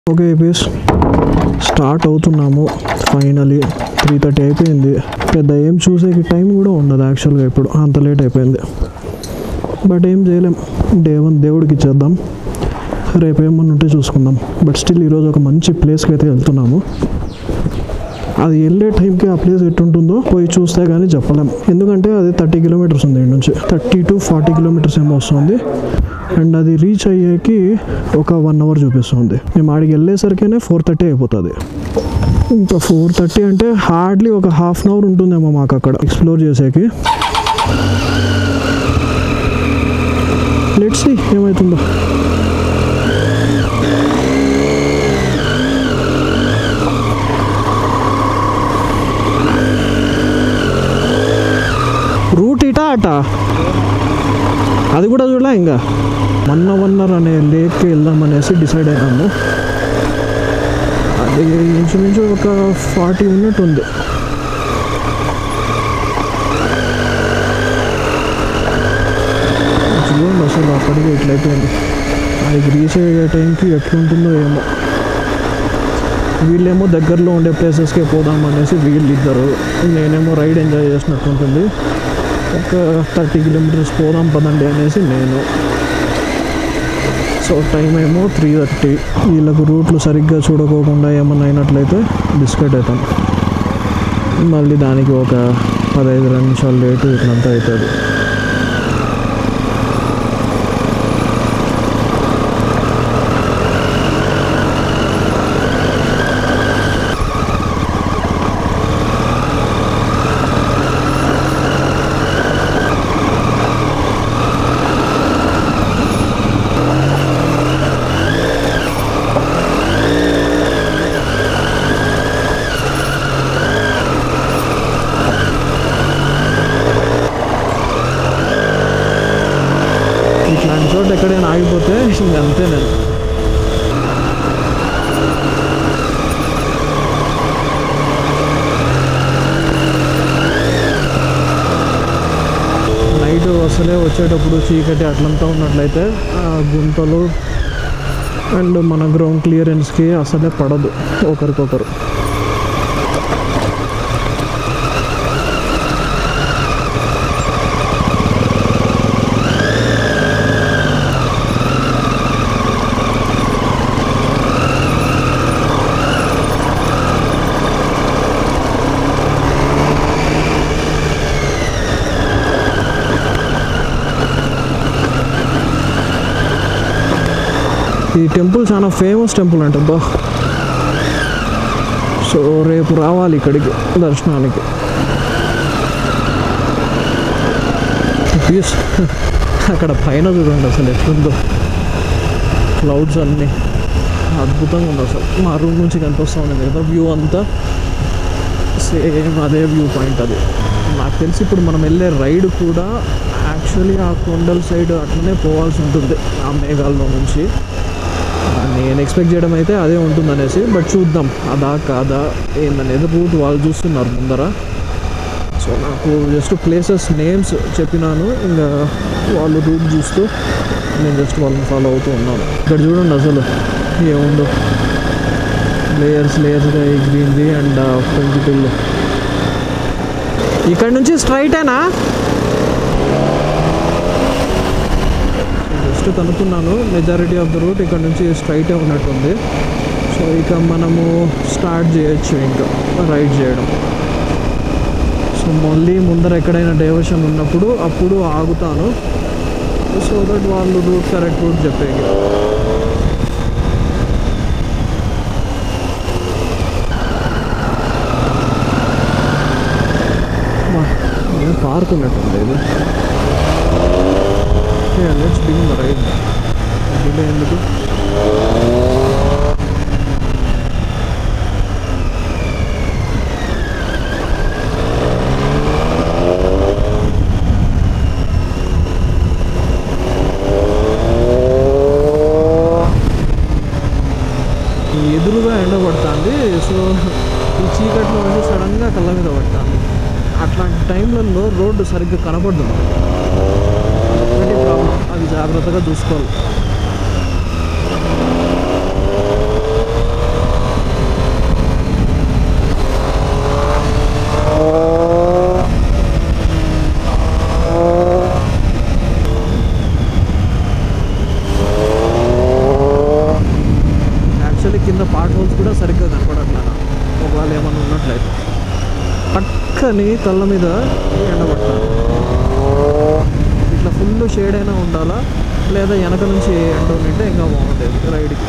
Okay APS start అవుతున్నాము finally three thirty అయిపోయింది పెద్ద ఏం చూసేకి టైం కూడా ఉండదు యాక్చువల్గా ఇప్పుడు అంత లేట్ అయిపోయింది బట్ ఏం చేయలేం డే వన్ దేవుడికి ఇచ్చేద్దాం రేపు ఏమన్నా ఉంటే చూసుకుందాం బట్ స్టిల్ ఈరోజు ఒక మంచి ప్లేస్కి అయితే వెళ్తున్నాము అది వెళ్ళే టైంకి ఆ ప్లేస్ ఎట్టుంటుందో పోయి చూస్తే కానీ చెప్పలేం ఎందుకంటే అది థర్టీ కిలోమీటర్స్ ఉంది ఇక్కడ నుంచి థర్టీ టు ఫార్టీ కిలోమీటర్స్ ఏమో వస్తుంది అండ్ అది రీచ్ అయ్యేకి ఒక వన్ అవర్ చూపిస్తుంది మేము ఆడికి వెళ్ళేసరికేనే ఫోర్ థర్టీ అయిపోతుంది ఇంకా ఫోర్ థర్టీ అంటే హార్డ్లీ ఒక హాఫ్ అన్ అవర్ ఉంటుందేమో మాకు అక్కడ ఎక్స్ప్లోర్ చేసేకి లెట్స్ ఏమవుతుందో రూట్ ఇటా అటా అది కూడా చూడలే ఇంకా మన్నవన్నర్ అనే లేక్కి వెళ్దాం అనేసి డిసైడ్ అయినాము అది ఇంచుమించు ఒక ఫార్టీ మినిట్ ఉంది చూడండి అసలు అప్పటికే ఇట్లయిపోయింది అది రీచ్ అయ్యే టైంకి ఎట్లుంటుందో ఏమో వీళ్ళేమో దగ్గరలో ఉండే ప్లేసెస్కే పోదాం అనేసి వీళ్ళిద్దరు నేనేమో రైడ్ ఎంజాయ్ చేసినట్టు ఉంటుంది ఒక థర్టీ కిలోమీటర్స్ పోదాం పదండి అనేసి నేను సో టైం ఏమో త్రీ థర్టీ వీళ్ళకు రూట్లు సరిగ్గా చూడకోకుండా ఏమన్నా అయినట్లయితే బిస్కెట్ అవుతాం మళ్ళీ దానికి ఒక పదహైదు నిమిషాలు లేటు ఇట్లంతా అవుతుంది ఇట్లాంటి చోట ఎక్కడైనా ఆగిపోతే ఇంక అంతే నేను నైట్ అసలే వచ్చేటప్పుడు చీకటి అట్లంతా ఉన్నట్లయితే ఆ గుంతలు అండ్ మన గ్రౌండ్ క్లియరెన్స్కి అసలే పడదు ఒకరికొకరు ఈ టెంపుల్ చాలా ఫేమస్ టెంపుల్ అంట బా సో రేపు రావాలి ఇక్కడికి దర్శనానికి ప్లీజ్ అక్కడ పైన చూడండి అసలు ఎట్లుందో క్లౌడ్స్ అన్నీ అద్భుతంగా ఉంది అసలు మా రూమ్ నుంచి కనిపిస్తూ ఉంది మిగతా వ్యూ అంతా సేమ్ అదే వ్యూ పాయింట్ అది నాకు తెలిసి ఇప్పుడు మనం వెళ్ళే రైడ్ కూడా యాక్చువల్లీ ఆ కొండల సైడ్ అట్లనే పోవాల్సి ఉంటుంది ఆ మేఘాల్లో నుంచి ఆ, నేను ఎక్స్పెక్ట్ చేయడం అయితే అదే ఉంటుంది అనేసి బట్ చూద్దాం అదా కాదా ఏందనేది రూట్ వాళ్ళు చూస్తున్నారు ముందర సో నాకు జస్ట్ ప్లేసెస్ నేమ్స్ చెప్పినాను ఇంకా వాళ్ళు రూట్ చూస్తూ నేను జస్ట్ వాళ్ళని ఫాలో అవుతూ ఉన్నాను ఇక్కడ చూడండి అసలు ఏముందో లేయర్స్ లేయర్స్గా గ్రీన్ది అండ్ పెంకుటిల్లు ఇక్కడ నుంచి స్ట్రైటేనా జస్ట్ కనుక్కున్నాను మెజారిటీ ఆఫ్ ద రూట్ ఇక్కడ నుంచి స్ట్రైటే ఉన్నట్టుంది సో ఇక మనము స్టార్ట్ చేయొచ్చు ఇంకా రైడ్ చేయడం సో మళ్ళీ ముందర ఎక్కడైనా డైవర్షన్ ఉన్నప్పుడు అప్పుడు ఆగుతాను సో దట్ వాళ్ళు రూట్ కరెక్ట్ రూట్ చెప్పేది పార్క్ ఉన్నట్టుంది ఇది let's begin the ride delay ఎందుకు ఎదురుగా ఎండ పడుతుంది సో ఈ చీకట్లో నుంచి సడన్గా కళ్ళ మీద పడుతుంది అట్లాంటి టైంలలో రోడ్డు సరిగ్గా కనపడదు మనకి. ఒకటి ప్రాబ్లం అది జాగ్రత్తగా చూసుకోవాలి యాక్చువల్లీ కింద పార్ట్ హోల్స్ కూడా సరిగ్గా కనపడట్లా నాకు. ఒకవేళ ఏమన్నా ఉన్నట్లయితే పక్కని కళ్ళ మీద ఎండ కొట్టాలి ఇట్లా ఫుల్ షేడ్ అయినా ఉండాలా లేదా వెనక నుంచి ఎండ ఉంటే ఇంకా బాగుండేది రైడ్కి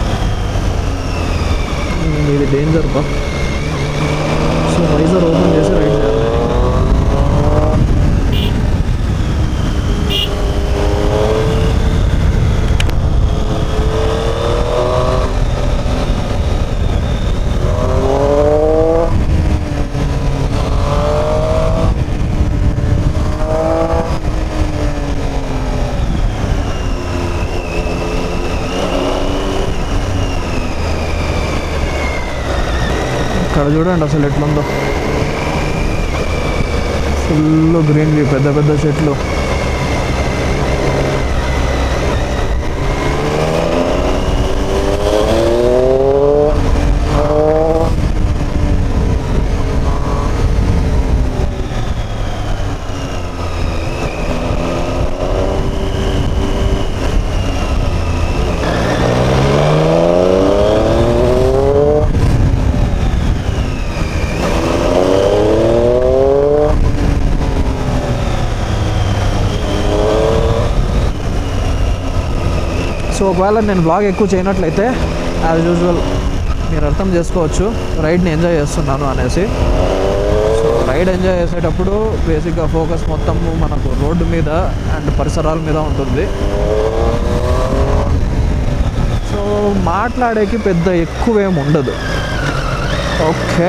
ఉమ్, ఇది డేంజర్ బా సో వైజర్ ఓపెన్ చేసి రైడ్ చేయాలి ఇక్కడ చూడండి అసలు ఎట్లుందో ఫుల్ గ్రీనరీ పెద్ద పెద్ద చెట్లు సో ఒకవేళ నేను బ్లాగ్ ఎక్కువ చేయనట్లయితే యాజ్ యూజువల్ మీరు అర్థం చేసుకోవచ్చు రైడ్ని ఎంజాయ్ చేస్తున్నాను అనేసి సో రైడ్ ఎంజాయ్ చేసేటప్పుడు బేసిక్గా ఫోకస్ మొత్తం మనకు రోడ్డు మీద అండ్ పరిసరాల మీద ఉంటుంది సో మాట్లాడేకి పెద్ద ఎక్కువేం ఉండదు ఓకే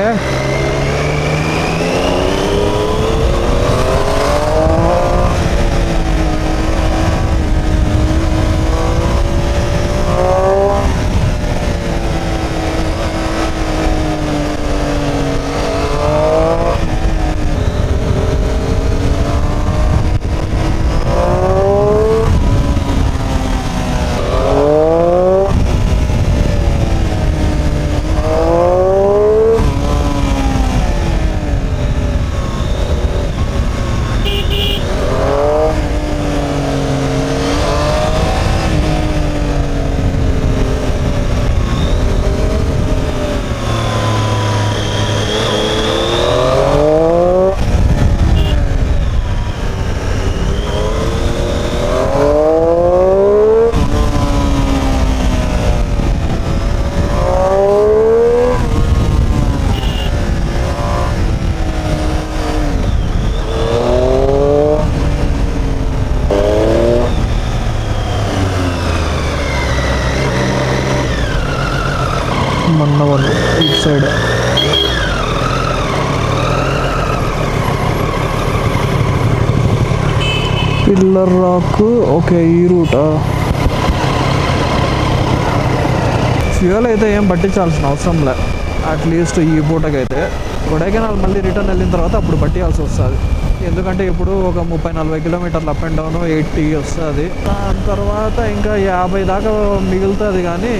మన్నవన్ ఇటు సైడ్ పిల్లర్ రాక్ ఓకే ఈ రూటా ఫ్యూయల్ అయితే ఏం పట్టించాల్సిన అవసరం లే అట్లీస్ట్ ఈ పూటకైతే కొడైకెనాల్ మళ్ళీ రిటర్న్ వెళ్ళిన తర్వాత అప్పుడు పట్టియాల్సి వస్తుంది ఎందుకంటే ఇప్పుడు ఒక ముప్పై నలభై కిలోమీటర్లు అప్ అండ్ డౌన్ ఎయిటీ వస్తుంది దాని తర్వాత ఇంకా యాభై దాకా మిగులుతుంది కానీ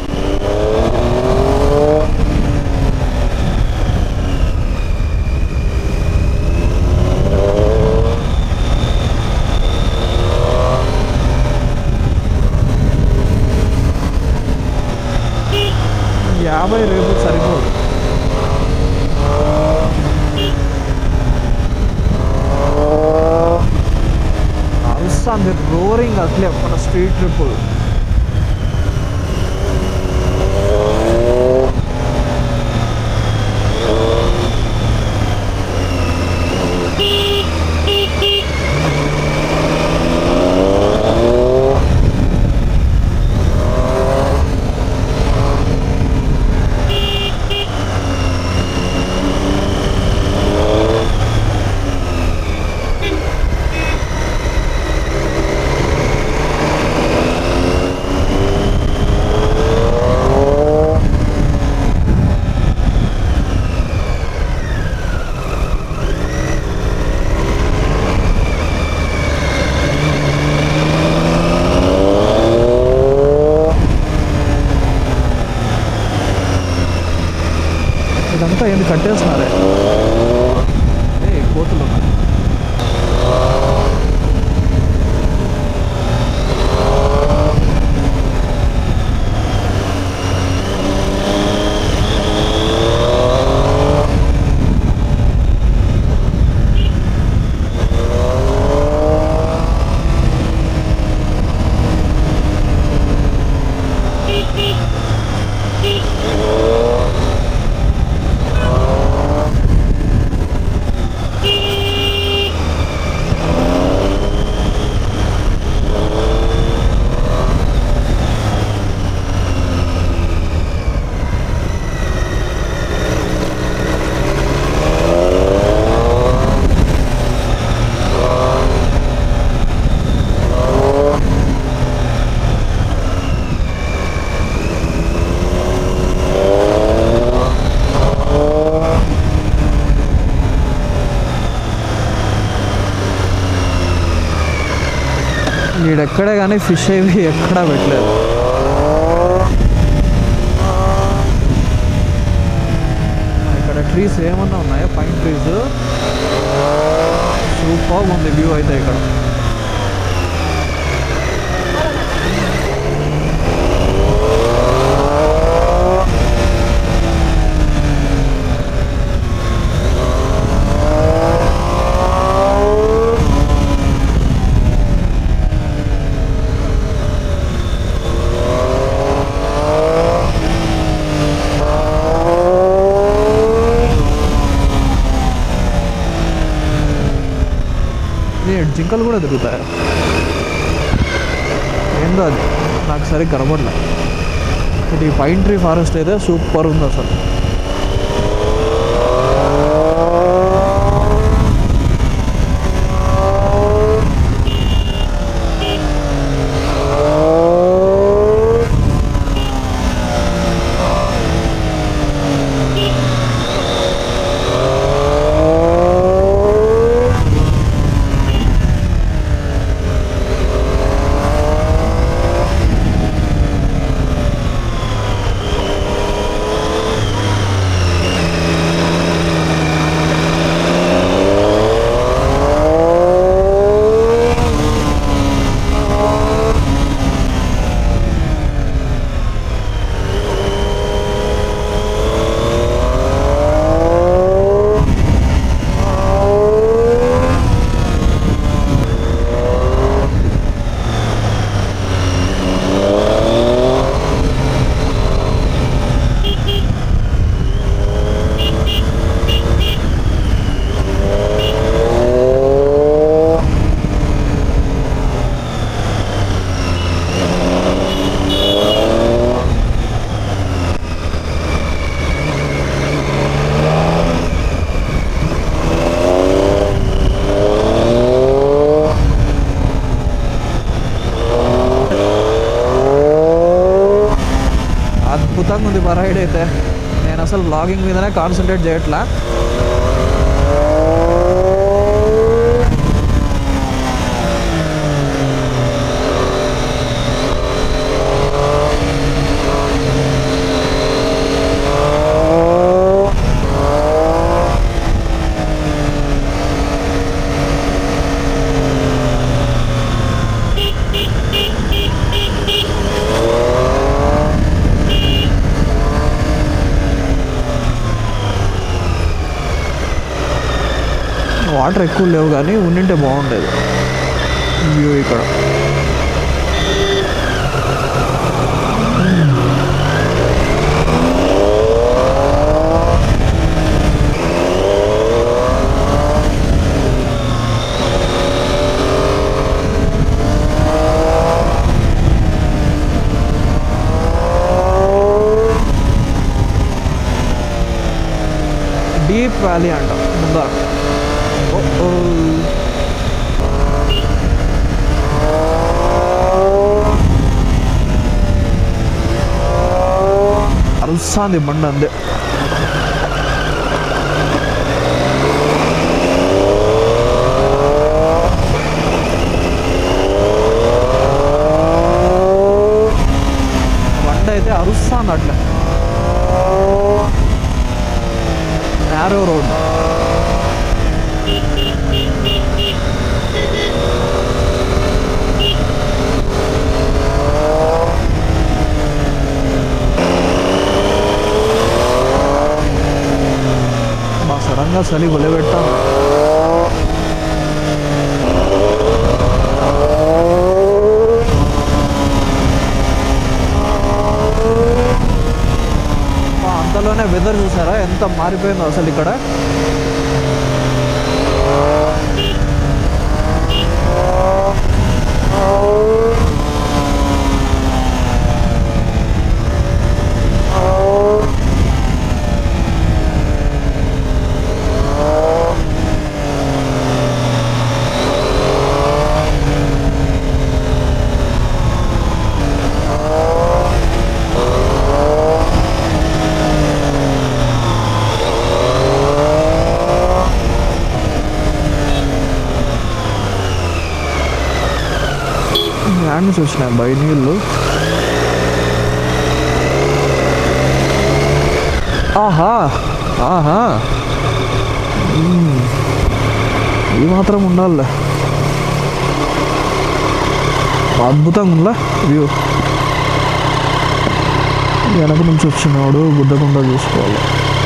యాభై రేపు సరిపోదు అరుస్తుంది రోరింగ్ అట్లే మన స్ట్రీట్ ట్రిప్పులు ఇదంతా ఏంది కట్టేస్తున్నారే ఏ కోతులు ఉన్నాయి వీడెక్కడే కానీ ఫిష్ అవి ఎక్కడా పెట్టలేదు ఇక్కడ ట్రీస్ ఏమన్నా ఉన్నాయా పైన్ ట్రీస్ సూపర్ ఉంది వ్యూ అయితే ఇక్కడ ఇది జింకలు కూడా తిరుగుతాయి ఏందో అది నాకు సరిగ్గా కనబడలే ఇది పైన్ ట్రీ ఫారెస్ట్ అయితే సూపర్ ఉంది అసలు అద్భుతంగా ఉంది మా రైడ్ అయితే నేను అసలు బ్లాగింగ్ మీదనే కాన్సన్ట్రేట్ చేయట్లా వాటర్ ఎక్కువ లేవు కానీ ఉండింటే బాగుండేది వ్యూ ఇక్కడ డీప్ వ్యాలీ అంటాం ముందర ఓ ఓ. అరుస్తాంది బండి అందే బండి అయితే అరుస్తాంది అట్లా నేరో రోడ్ మా సడన్గా చలి పెట్టాను అంతలోనే వెదర్ చూసారా ఎంత మారిపోయిందో అసలు ఇక్కడ యాడ్ నుంచి వచ్చినాయి బై నీళ్ళు ఆహా ఆహా మ్మ్. ఈ మాత్రం ఉండాలి అద్భుతంగా ఉందా వ్యూ వెనక నుంచి వచ్చినవాడు గుద్దకుండా చూసుకోవాలి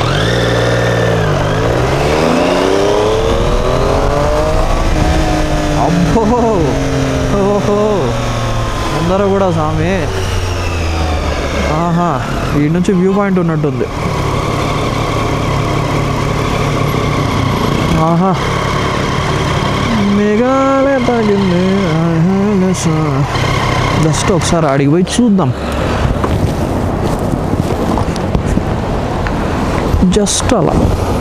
అబ్బో ఓహో అందరూ కూడా స్వామి ఆహా ఈ నుంచి వ్యూ పాయింట్ ఉన్నట్టుంది ఆహా మేఘాలే తాగింది జస్ట్ ఒకసారి ఆడికి పోయి చూద్దాం జస్ట్ అలా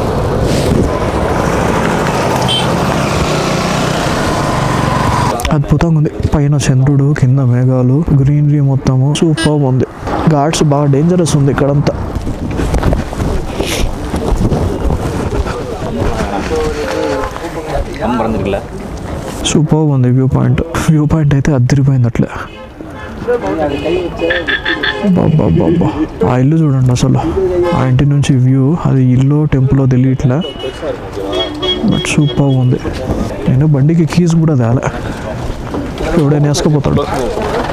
అద్భుతంగా ఉంది పైన చంద్రుడు కింద మేఘాలు గ్రీనరీ మొత్తము సూపర్ ఉంది ఘాట్స్ బాగా డేంజరస్ ఉంది ఇక్కడంతా மறந்துருக்குல்ல సూపర్ ఉంది వ్యూ పాయింట్ వ్యూ పాయింట్ అయితే అద్దరిపోయింది అట్లే బాబా ఆ ఇల్లు చూడండి అసలు ఆ ఇంటి నుంచి వ్యూ అది ఇల్లు టెంపుల్ తెలియట్లే బట్ సూపర్ ఉంది నేను బండికి కీస్ కూడా తేలే ఎవడైనా వేసుకపోతాడు